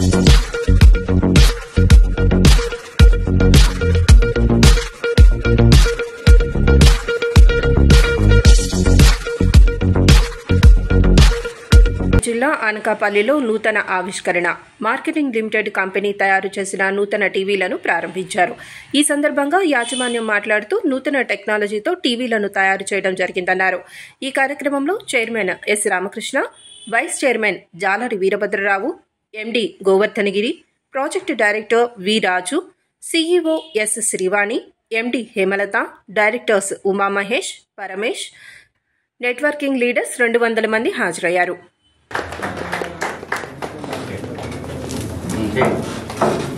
జిల్లా అనకాపల్లిలో నూతన ఆవిష్కరణ మార్కెటింగ్ లిమిటెడ్ కంపెనీ తయారు చేసిన నూతన టీవీలను ప్రారంభించారు ఈ సందర్భంగా యాజమాన్యం మాట్లాడుతూ నూతన టెక్నాలజీతో టీవీలను తయారు చేయడం జరిగిందన్నారు ఈ కార్యక్రమంలో chairman S Ramakrishna vice chairman Jalari Veerabhadrarao MD Govardhanagiri project director V Raju CEO S Srivani MD Hemalatha directors Umamahesh Paramesh networking leaders రెండు వందల మంది హాజరయ్యారు Okay.